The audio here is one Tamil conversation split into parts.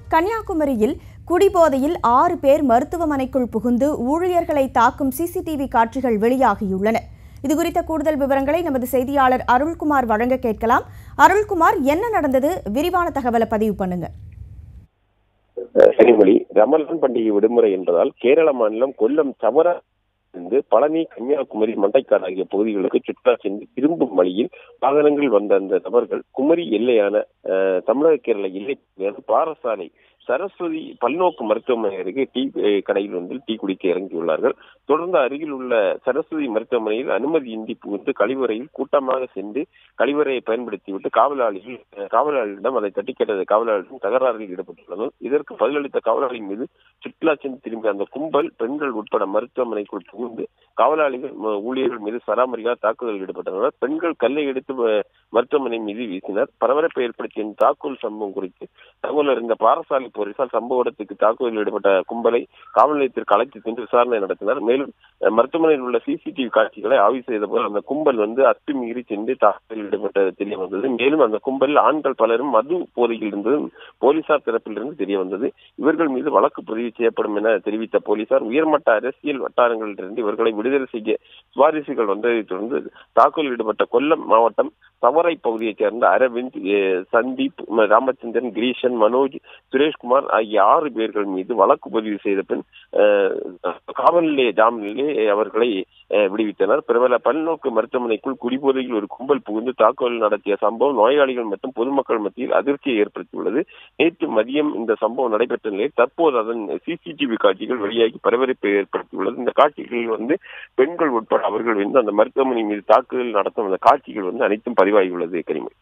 கன்னியாகுமரியில் குடிபோதையில் ஆறு பேர் மருத்துவமனைக்குள் புகுந்து ஊழியர்களை தாக்கும் சிசிடிவி காட்சிகள் வெளியாகியுள்ளன இதுகுறித்த கூடுதல் விவரங்களை நமது செய்தியாளர் அருள்குமார் வழங்க கேட்கலாம் அருள்குமார் என்ன நடந்தது விரிவான தகவலை பதிவு பண்ணுங்க கனிமொழி ரமலான் பண்டிகை விடுமுறை என்பதால் கேரள மாநிலம் கொல்லம் சமர இருந்து பழனி கன்னியாகுமரி மண்டைக்காடு ஆகிய பகுதிகளுக்கு சுற்றுலா சென்று திரும்பும் வழியில் வாகனங்கள் வந்த அந்த நபர்கள் குமரி எல்லையான அஹ், தமிழக கேரள எல்லை பகுதியான பாரசாலை சரஸ்வதி பல்நோக்கு மருத்துவமனை அருகே டீ அஹ், கடையில் வந்து டீ குடிக்க இறங்கியுள்ளார்கள் தொடர்ந்து அருகில் உள்ள சரஸ்வதி மருத்துவமனையில் அனுமதியின்றி புகுந்து கழிவறையில் கூட்டமாக சென்று கழிவறையை பயன்படுத்திவிட்டு காவலாளிகள் அஹ், காவலாளியிடம் அதை தட்டி கேட்டது காவலாளியும் தகராறில் ஈடுபட்டுள்ளனர் இதற்கு பதிலளித்த காவலாளி மீது சுற்றுலா சென்று திரும்பிய அந்த கும்பல் பெண்கள் உட்பட மருத்துவமனைக்குள் புகுந்து காவலாளிகள் ம- ஊழியர்கள் மீது சராமரியாக தாக்குதலில் ஈடுபட்டனர் பெண்கள் கல்லை எடுத்து ம- மருத்துவமனை மீது வீசினர் பரபரப்பை ஏற்படுத்திய இந்த தாக்குதல் சம்பவம் குறித்து தகவல் அறிந்த பாரசாலை போலீசார் சம்பவ இடத்துக்கு தாக்குதலில் ஈடுபட்ட கும்பலை காவல் நிலையத்திற்கு அழைத்து சென்று விசாரணை நடத்தினர் மேலும் அஹ், மருத்துவமனையில் உள்ள சிசிடிவி காட்சிகளை ஆய்வு செய்த போது அந்த கும்பல் வந்து அத்துமீறி சென்று தாக்குதலில் ஈடுபட்டது தெரிய வந்தது மேலும் அந்த கும்பலில் ஆண்கள் பலரும் மது போதையில் இருந்ததும் போலீசார் தரப்பிலிருந்து தெரிய வந்தது இவர்கள் மீது வழக்கு பதிவு செய்யப்படும் என தெரிவித்த போலீசார் உயர்மட்ட அரசியல் வட்டாரங்களிலிருந்து இவர்களை விடுதலை செய்ய சிபாரிசுகள் வந்ததைத் தொடர்ந்து தாக்குதலில் ஈடுபட்ட கொல்லம் மாவட்டம் சவரை பகுதியைச் சேர்ந்த அரவிந்த் ஏ, சந்தீப் ம- ராமச்சந்திரன் கிரீஷன் மனோஜ் சுரேஷ்குமார் ஆகிய ஆறு பேர்கள் மீது வழக்கு பதிவு செய்த பின் அஹ், காவல் நிலைய ஜாமீனிலே அவர்களை அஹ், விடுவித்தனர் பிரபல பல்நோக்கு மருத்துவமனைக்குள் குடிபோதையில் ஒரு கும்பல் புகுந்து தாக்குதல் நடத்திய சம்பவம் நோயாளிகள் மற்றும் பொதுமக்கள் மத்தியில் அதிர்ச்சியை ஏற்படுத்தியுள்ளது நேற்று மதியம் இந்த சம்பவம் நடைபெற்ற நிலையில் தற்போது அதன் சிசிடிவி காட்சிகள் வெளியாகி பரபரப்பை ஏற்படுத்தியுள்ளது இந்த காட்சிகளில் வந்து பெண்கள் உட்பட அவர்கள் வந்து அந்த மருத்துவமனை மீது தாக்குதல் நடத்தும் அந்த காட்சிகள் வந்து அனைத்தும் பதிவாகியுள்ளது கனிமொழி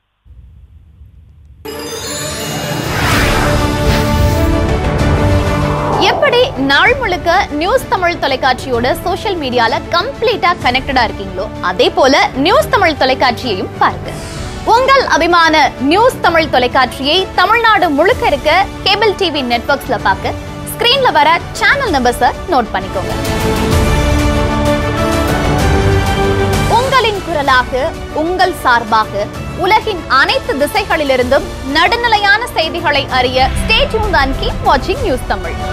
எப்படி நாள் முழுக்க நியூஸ் தமிழ் தொலைக்காட்சியோட சோஷியல் மீடியால கம்ப்ளீட்டா கனெக்டடா இருக்கீங்களோ அதே போல நியூஸ் தமிழ் தொலைக்காட்சியையும் பாருங்க உங்கள் அபிமான நியூஸ் தமிழ் தொலைக்காட்சியை தமிழ்நாடு முழுக்க இருக்க கேபிள் டிவி நெட்வொர்க்ஸ்ல பார்க்க ஸ்கிரீன்ல வர சேனல் நம்பர்ஸை நோட் பண்ணிக்கோங்க உங்களின் குரலாக உங்கள் சார்பாக உலகின் அனைத்து திசைகளிலிருந்தும் நடுநிலையான செய்திகளை அறிய ஸ்டே டியூன் அண்ட் கீப் வாட்சிங் நியூஸ் தமிழ்